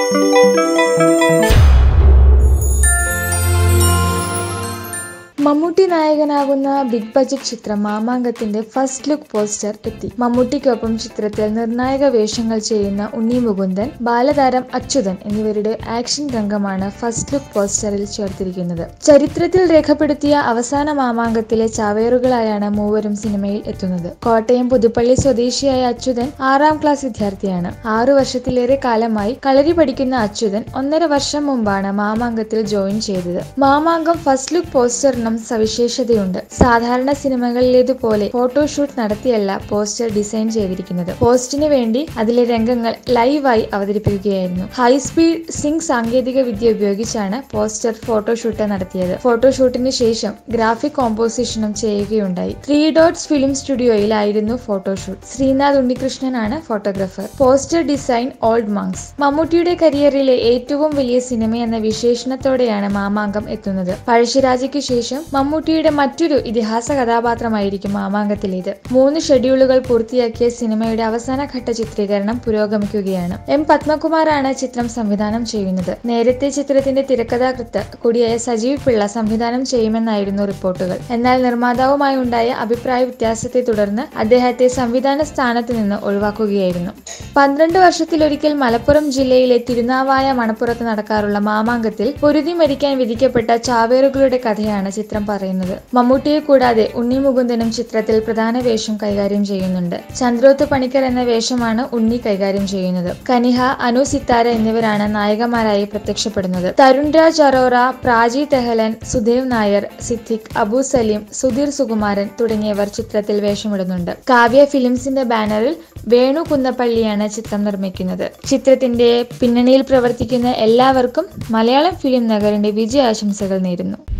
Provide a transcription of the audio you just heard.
മമ്മൂട്ടി നായകനാകുന്ന big budget ചിത്രം മാമാങ്കത്തിന്റെ first look poster എത്തി മമ്മൂട്ടിക്കൊപ്പം ചിത്രത്തിൽ നിർണായക വേഷങ്ങൾ ചെയ്യുന്ന ഉണ്ണി മുകുന്ദൻ ബാലതാരം അച്യുതൻ എന്നിവരുടെ ആക്ഷൻ രംഗമാണ് ഫസ്റ്റ് ലുക്ക് പോസ്റ്ററിൽ ചേർത്തിരിക്കുന്നത് ചരിത്രത്തിൽ രേഖപ്പെടുത്തിയ അവസാന മാമാങ്കത്തിലെ ചാവേറുകളായാണ് മൂവരും സിനിമയിൽ എത്തുന്നത് കോട്ടയം പുതുപ്പള്ളി സ്വദേശിയായ അച്യുതൻ ആറാം ക്ലാസ് വിദ്യാർത്ഥിയാണ് ആറു വർഷത്തിലേറെ കാലമായി കളരി പഠിക്കുന്ന അച്യുതൻ ഒന്നര വർഷം മുമ്പാണ് മാമാങ്കത്തിൽ ജോയിൻ ചെയ്തത് മാമാങ്കം ഫസ്റ്റ് ലുക്ക് പോസ്റ്ററിനും സവിശേഷതയുണ്ട് സാധാരണ സിനിമകളിലേതുപോലെ ഫോട്ടോഷൂട്ട് നടത്തിയല്ല പോസ്റ്റർ ഡിസൈൻ ചെയ്തിരിക്കുന്നത് പോസ്റ്റിന് വേണ്ടി അതിലെ രംഗങ്ങൾ ലൈവായി അവതരിപ്പിക്കുകയായിരുന്നു ഹൈസ്പീഡ് സിങ്ക് സാങ്കേതിക വിദ്യ ഉപയോഗിച്ചാണ് പോസ്റ്റർ ഫോട്ടോഷൂട്ട് നടത്തിയത് ഫോട്ടോഷൂട്ടിന് ശേഷം ഗ്രാഫിക് കോമ്പോസിഷനും ചെയ്യുകയുണ്ടായി ത്രീ ഡോട്ട്സ് ഫിലിം സ്റ്റുഡിയോയിലായിരുന്നു ഫോട്ടോഷൂട്ട് ശ്രീനാഥ് ഉണ്ണികൃഷ്ണനാണ് photographer poster design old monks മമ്മൂട്ടിയുടെ കരിയറിലെ ഏറ്റവും വലിയ സിനിമ എന്ന വിശേഷണത്തോടെയാണ് മാമാങ്കം എത്തുന്നത് പഴശ്ശിരാജയ്ക്ക് ശേഷം മമ്മൂട്ടിയുടെ മറ്റൊരു ഇതിഹാസ കഥാപാത്രമായിരിക്കും മാമാങ്കത്തിലേത് മൂന്ന് ഷെഡ്യൂളുകൾ പൂർത്തിയാക്കിയ സിനിമയുടെ അവസാന ഘട്ട ചിത്രീകരണം പുരോഗമിക്കുകയാണ് എം പത്മകുമാറാണ് ചിത്രം സംവിധാനം ചെയ്യുന്നത് നേരത്തെ ചിത്രത്തിന്റെ തിരക്കഥാകൃത്ത് കൂടിയായ സജീവ് പിള്ള സംവിധാനം ചെയ്യുമെന്നായിരുന്നു റിപ്പോർട്ടുകൾ എന്നാൽ നിർമ്മാതാവുമായി ഉണ്ടായ അഭിപ്രായ വ്യത്യാസത്തെ തുടർന്ന് അദ്ദേഹത്തെ സംവിധാന സ്ഥാനത്ത് നിന്ന് ഒഴിവാക്കുകയായിരുന്നു പന്ത്രണ്ട് വർഷത്തിലൊരിക്കൽ മലപ്പുറം ജില്ലയിലെ തിരുനാവായ മണപ്പുറത്ത് നടക്കാറുള്ള മാമാങ്കത്തിൽ പൊരുതി മരിക്കാൻ വിധിക്കപ്പെട്ട ചാവേറുകളുടെ കഥയാണ് ചിത്രം പറയുന്നത് മമ്മൂട്ടിയെ കൂടാതെ ഉണ്ണി മുകുന്ദനും ചിത്രത്തിൽ പ്രധാന വേഷം കൈകാര്യം ചെയ്യുന്നുണ്ട് ചന്ദ്രോത്ത് പണിക്കർ എന്ന വേഷമാണ് ഉണ്ണി കൈകാര്യം ചെയ്യുന്നത് കനിഹ അനു സിത്താര എന്നിവരാണ് നായകന്മാരായി പ്രത്യക്ഷപ്പെടുന്നത് തരുൺ രാജ് അറോറ പ്രാജി തെഹലൻ സുദേവ് നായർ സിദ്ദിഖ് അബു സലീം സുധീർ സുകുമാരൻ തുടങ്ങിയവർ ചിത്രത്തിൽ വേഷമിടുന്നുണ്ട് കാവ്യ ഫിലിംസിന്റെ ബാനറിൽ വേണു കുന്നപ്പള്ളിയാണ് ചിത്രം നിർമ്മിക്കുന്നത് ചിത്രത്തിന്റെ പിന്നണിയിൽ പ്രവർത്തിക്കുന്ന എല്ലാവർക്കും മലയാളം ഫിലിം നഗറിന്റെ വിജയാശംസകൾ നേരുന്നു